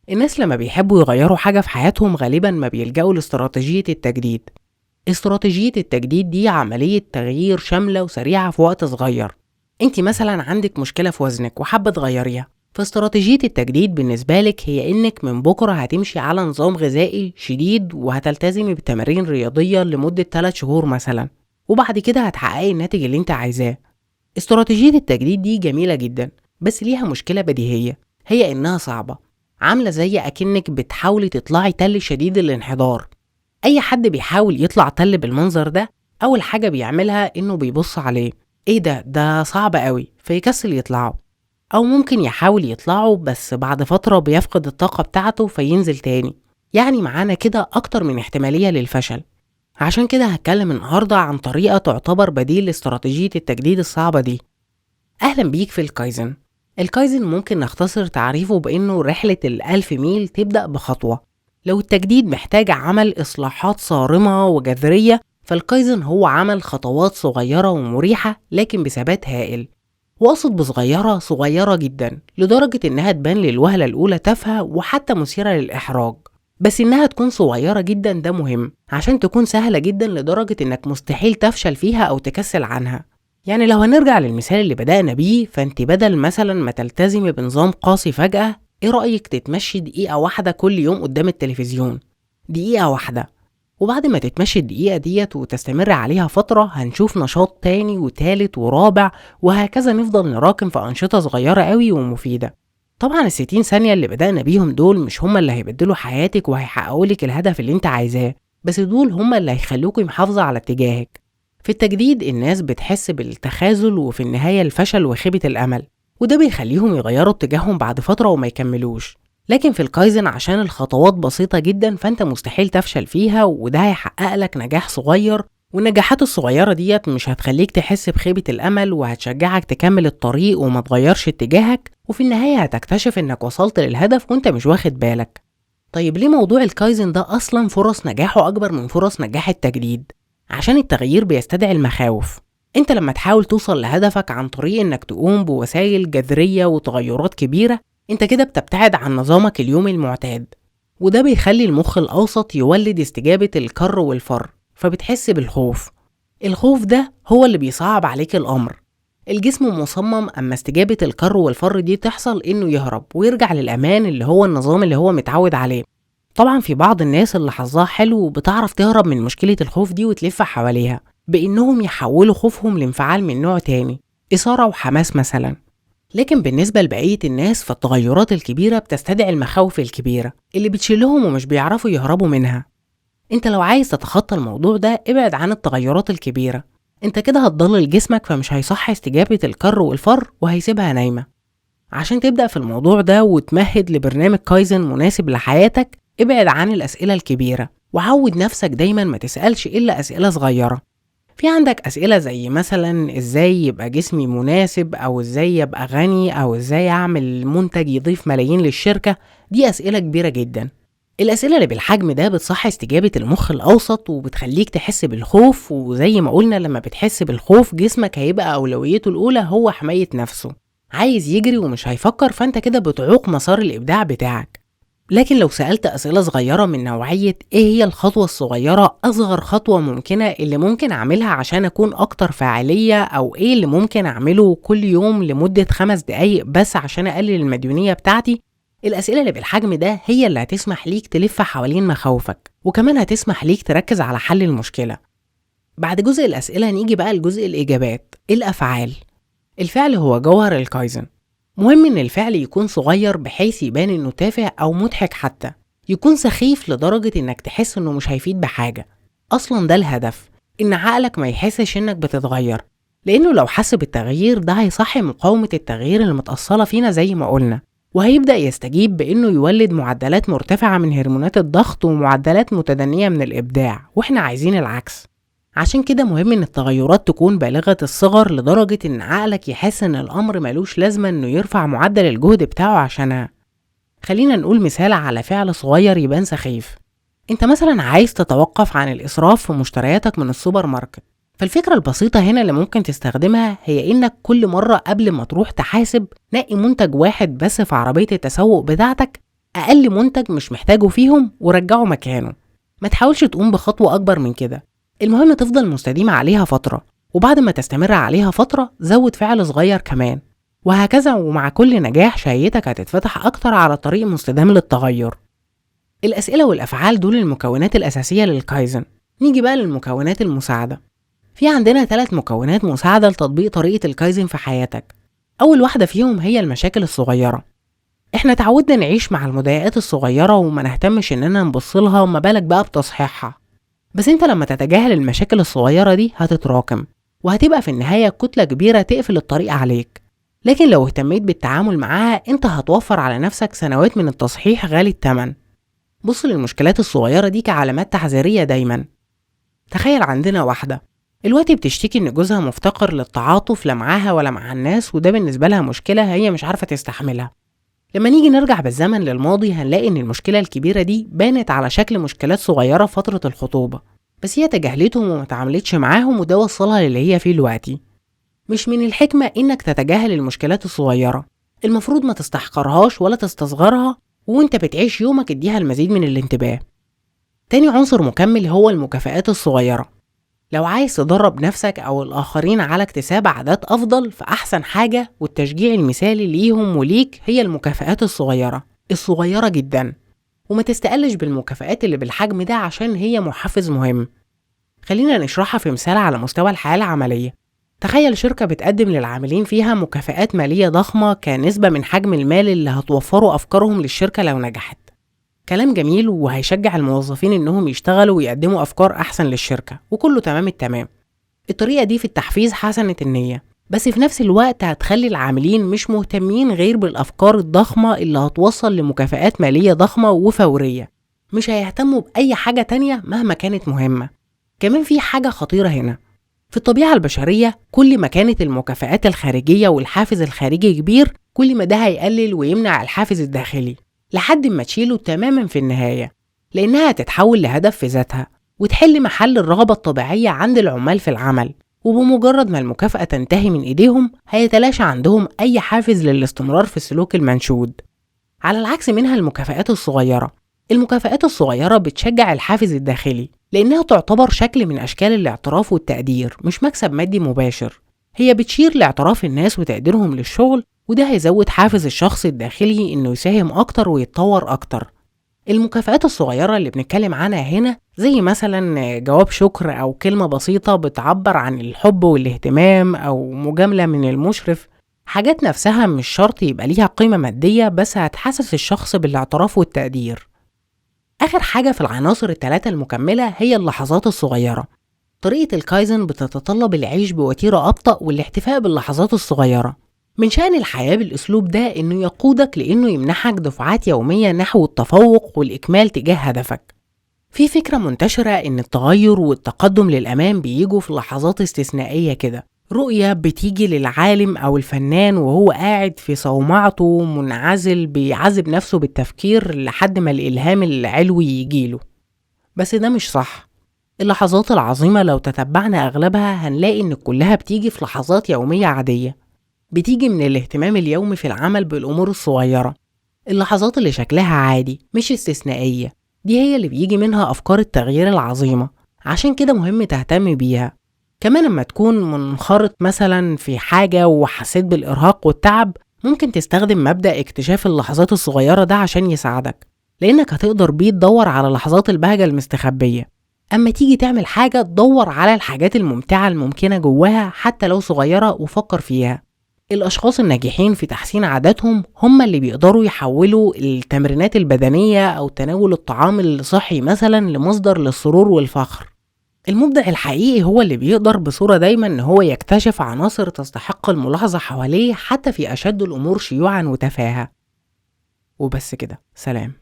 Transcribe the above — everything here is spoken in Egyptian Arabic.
الناس لما بيحبوا يغيروا حاجة في حياتهم غالبا ما بيلجأوا لاستراتيجية التجديد استراتيجية التجديد دي عملية تغيير شاملة وسريعة في وقت صغير انت مثلا عندك مشكلة في وزنك وحابة تغيريها فاستراتيجية التجديد بالنسبة لك هي إنك من بكرة هتمشي على نظام غذائي شديد وهتلتزمي بتمارين رياضية لمدة 3 شهور مثلا وبعد كده هتحققي الناتج اللي انت عايزاه استراتيجية التجديد دي جميلة جدا بس ليها مشكلة بديهية هي إنها صعبة عاملة زي أكنك بتحاولي تطلعي تل شديد الانحدار أي حد بيحاول يطلع تل بالمنظر ده أول حاجة بيعملها إنه بيبص عليه إيه ده ده صعب قوي فيكسل يطلعه أو ممكن يحاول يطلعه بس بعد فترة بيفقد الطاقة بتاعته فينزل تاني يعني معانا كده أكتر من احتمالية للفشل عشان كده هتكلم النهاردة عن طريقة تعتبر بديل لاستراتيجية التجديد الصعبة دي أهلا بيك في الكايزن الكايزن ممكن نختصر تعريفه بأنه رحلة الألف ميل تبدأ بخطوة لو التجديد محتاج عمل إصلاحات صارمة وجذرية فالكايزن هو عمل خطوات صغيرة ومريحة لكن بثبات هائل واقصد بصغيرة صغيرة جدا لدرجة إنها تبان للوهلة الأولى تافهة وحتى مثيرة للإحراج بس إنها تكون صغيرة جدا ده مهم عشان تكون سهلة جدا لدرجة إنك مستحيل تفشل فيها أو تكسل عنها يعني لو هنرجع للمثال اللي بدأنا بيه فأنت بدل مثلا ما تلتزمي بنظام قاسي فجأة إيه رأيك تتمشي دقيقة واحدة كل يوم قدام التلفزيون دقيقة واحدة وبعد ما تتمشي الدقيقة ديت وتستمر عليها فترة هنشوف نشاط تاني وتالت ورابع وهكذا نفضل نراكم في أنشطة صغيرة قوي ومفيدة طبعا الستين ثانية اللي بدأنا بيهم دول مش هما اللي هيبدلوا حياتك وهيحققوا لك الهدف اللي انت عايزاه بس دول هما اللي هيخلوكي محافظة على اتجاهك في التجديد الناس بتحس بالتخاذل وفي النهاية الفشل وخيبة الأمل وده بيخليهم يغيروا اتجاههم بعد فترة وما يكملوش لكن في الكايزن عشان الخطوات بسيطة جدا فانت مستحيل تفشل فيها وده هيحقق لك نجاح صغير والنجاحات الصغيرة ديت مش هتخليك تحس بخيبة الأمل وهتشجعك تكمل الطريق وما تغيرش اتجاهك وفي النهاية هتكتشف إنك وصلت للهدف وإنت مش واخد بالك. طيب ليه موضوع الكايزن ده أصلا فرص نجاحه أكبر من فرص نجاح التجديد؟ عشان التغيير بيستدعي المخاوف. انت لما تحاول توصل لهدفك عن طريق انك تقوم بوسائل جذرية وتغيرات كبيرة انت كده بتبتعد عن نظامك اليومي المعتاد وده بيخلي المخ الأوسط يولد استجابة الكر والفر فبتحس بالخوف الخوف ده هو اللي بيصعب عليك الأمر الجسم مصمم أما استجابة الكر والفر دي تحصل إنه يهرب ويرجع للأمان اللي هو النظام اللي هو متعود عليه طبعا في بعض الناس اللي حظها حلو بتعرف تهرب من مشكلة الخوف دي وتلف حواليها بإنهم يحولوا خوفهم لانفعال من نوع تاني إثارة وحماس مثلا لكن بالنسبة لبقية الناس فالتغيرات الكبيرة بتستدعي المخاوف الكبيرة اللي بتشيلهم ومش بيعرفوا يهربوا منها انت لو عايز تتخطى الموضوع ده ابعد عن التغيرات الكبيرة انت كده هتضلل جسمك فمش هيصح استجابة الكر والفر وهيسيبها نايمة عشان تبدأ في الموضوع ده وتمهد لبرنامج كايزن مناسب لحياتك ابعد عن الأسئلة الكبيرة وعود نفسك دايما ما تسألش إلا أسئلة صغيرة في عندك أسئلة زي مثلا إزاي يبقى جسمي مناسب أو إزاي يبقى غني أو إزاي أعمل منتج يضيف ملايين للشركة دي أسئلة كبيرة جدا الأسئلة اللي بالحجم ده بتصحي استجابة المخ الأوسط وبتخليك تحس بالخوف وزي ما قلنا لما بتحس بالخوف جسمك هيبقى أولويته الأولى هو حماية نفسه عايز يجري ومش هيفكر فأنت كده بتعوق مسار الإبداع بتاعك لكن لو سألت أسئلة صغيرة من نوعية إيه هي الخطوة الصغيرة أصغر خطوة ممكنة اللي ممكن أعملها عشان أكون أكتر فاعلية أو إيه اللي ممكن أعمله كل يوم لمدة خمس دقايق بس عشان أقلل المديونية بتاعتي الأسئلة اللي بالحجم ده هي اللي هتسمح ليك تلف حوالين مخاوفك وكمان هتسمح ليك تركز على حل المشكلة بعد جزء الأسئلة نيجي بقى لجزء الإجابات الأفعال الفعل هو جوهر الكايزن مهم إن الفعل يكون صغير بحيث يبان إنه تافه أو مضحك حتى يكون سخيف لدرجة إنك تحس إنه مش هيفيد بحاجة أصلا ده الهدف إن عقلك ما يحسش إنك بتتغير لأنه لو حس بالتغيير ده هيصحي مقاومة التغيير اللي متأصلة فينا زي ما قلنا وهيبدأ يستجيب بإنه يولد معدلات مرتفعة من هرمونات الضغط ومعدلات متدنية من الإبداع وإحنا عايزين العكس عشان كده مهم ان التغيرات تكون بالغة الصغر لدرجة ان عقلك يحس ان الامر ملوش لازمة انه يرفع معدل الجهد بتاعه عشانها خلينا نقول مثال على فعل صغير يبان سخيف انت مثلا عايز تتوقف عن الاسراف في مشترياتك من السوبر ماركت فالفكرة البسيطة هنا اللي ممكن تستخدمها هي انك كل مرة قبل ما تروح تحاسب نقي منتج واحد بس في عربية التسوق بتاعتك أقل منتج مش محتاجه فيهم ورجعه مكانه ما تحاولش تقوم بخطوة أكبر من كده المهم تفضل مستديمة عليها فترة وبعد ما تستمر عليها فترة زود فعل صغير كمان وهكذا ومع كل نجاح شهيتك هتتفتح أكتر على طريق مستدام للتغير الأسئلة والأفعال دول المكونات الأساسية للكايزن نيجي بقى للمكونات المساعدة في عندنا ثلاث مكونات مساعدة لتطبيق طريقة الكايزن في حياتك أول واحدة فيهم هي المشاكل الصغيرة احنا تعودنا نعيش مع المضايقات الصغيرة وما نهتمش اننا نبصلها وما بالك بقى بتصحيحها بس انت لما تتجاهل المشاكل الصغيرة دي هتتراكم وهتبقى في النهاية كتلة كبيرة تقفل الطريق عليك لكن لو اهتميت بالتعامل معاها انت هتوفر على نفسك سنوات من التصحيح غالي التمن بص للمشكلات الصغيرة دي كعلامات تحذيرية دايما تخيل عندنا واحدة الوقت بتشتكي ان جوزها مفتقر للتعاطف لا معاها ولا مع الناس وده بالنسبة لها مشكلة هي مش عارفة تستحملها لما نيجي نرجع بالزمن للماضي هنلاقي ان المشكلة الكبيرة دي بانت على شكل مشكلات صغيرة في فترة الخطوبة بس هي تجاهلتهم وما تعاملتش معاهم وده وصلها للي هي فيه دلوقتي مش من الحكمة انك تتجاهل المشكلات الصغيرة المفروض ما تستحقرهاش ولا تستصغرها وانت بتعيش يومك اديها المزيد من الانتباه تاني عنصر مكمل هو المكافآت الصغيرة لو عايز تدرب نفسك أو الآخرين على اكتساب عادات أفضل فأحسن حاجة والتشجيع المثالي ليهم وليك هي المكافآت الصغيرة الصغيرة جدا وما تستقلش بالمكافآت اللي بالحجم ده عشان هي محفز مهم خلينا نشرحها في مثال على مستوى الحياة العملية تخيل شركة بتقدم للعاملين فيها مكافآت مالية ضخمة كنسبة من حجم المال اللي هتوفره أفكارهم للشركة لو نجحت كلام جميل وهيشجع الموظفين إنهم يشتغلوا ويقدموا أفكار أحسن للشركة وكله تمام التمام الطريقة دي في التحفيز حسنة النية بس في نفس الوقت هتخلي العاملين مش مهتمين غير بالأفكار الضخمة اللي هتوصل لمكافآت مالية ضخمة وفورية مش هيهتموا بأي حاجة تانية مهما كانت مهمة كمان في حاجة خطيرة هنا في الطبيعة البشرية كل ما كانت المكافآت الخارجية والحافز الخارجي كبير كل ما ده هيقلل ويمنع الحافز الداخلي لحد ما تشيله تماما في النهاية لأنها هتتحول لهدف في ذاتها وتحل محل الرغبة الطبيعية عند العمال في العمل وبمجرد ما المكافأة تنتهي من إيديهم هيتلاشى عندهم أي حافز للاستمرار في السلوك المنشود على العكس منها المكافآت الصغيرة المكافآت الصغيرة بتشجع الحافز الداخلي لأنها تعتبر شكل من أشكال الاعتراف والتقدير مش مكسب مادي مباشر هي بتشير لاعتراف الناس وتقديرهم للشغل وده هيزود حافز الشخص الداخلي إنه يساهم أكتر ويتطور أكتر المكافآت الصغيرة اللي بنتكلم عنها هنا زي مثلا جواب شكر أو كلمة بسيطة بتعبر عن الحب والاهتمام أو مجاملة من المشرف حاجات نفسها مش شرط يبقى ليها قيمة مادية بس هتحسس الشخص بالاعتراف والتقدير آخر حاجة في العناصر الثلاثة المكملة هي اللحظات الصغيرة طريقة الكايزن بتتطلب العيش بوتيرة أبطأ والاحتفاء باللحظات الصغيرة من شأن الحياة بالأسلوب ده إنه يقودك لإنه يمنحك دفعات يومية نحو التفوق والإكمال تجاه هدفك في فكرة منتشرة إن التغير والتقدم للأمام بيجوا في لحظات استثنائية كده رؤية بتيجي للعالم أو الفنان وهو قاعد في صومعته منعزل بيعذب نفسه بالتفكير لحد ما الإلهام العلوي يجيله بس ده مش صح اللحظات العظيمة لو تتبعنا أغلبها هنلاقي إن كلها بتيجي في لحظات يومية عادية بتيجي من الاهتمام اليومي في العمل بالأمور الصغيرة اللحظات اللي شكلها عادي مش استثنائية دي هي اللي بيجي منها أفكار التغيير العظيمة عشان كده مهم تهتم بيها كمان لما تكون منخرط مثلا في حاجة وحسيت بالإرهاق والتعب ممكن تستخدم مبدأ اكتشاف اللحظات الصغيرة ده عشان يساعدك لأنك هتقدر بيه تدور على لحظات البهجة المستخبية أما تيجي تعمل حاجة تدور على الحاجات الممتعة الممكنة جواها حتى لو صغيرة وفكر فيها الأشخاص الناجحين في تحسين عاداتهم هم اللي بيقدروا يحولوا التمرينات البدنية أو تناول الطعام الصحي مثلا لمصدر للسرور والفخر المبدع الحقيقي هو اللي بيقدر بصورة دايما ان هو يكتشف عناصر تستحق الملاحظة حواليه حتى في أشد الأمور شيوعا وتفاهة وبس كده سلام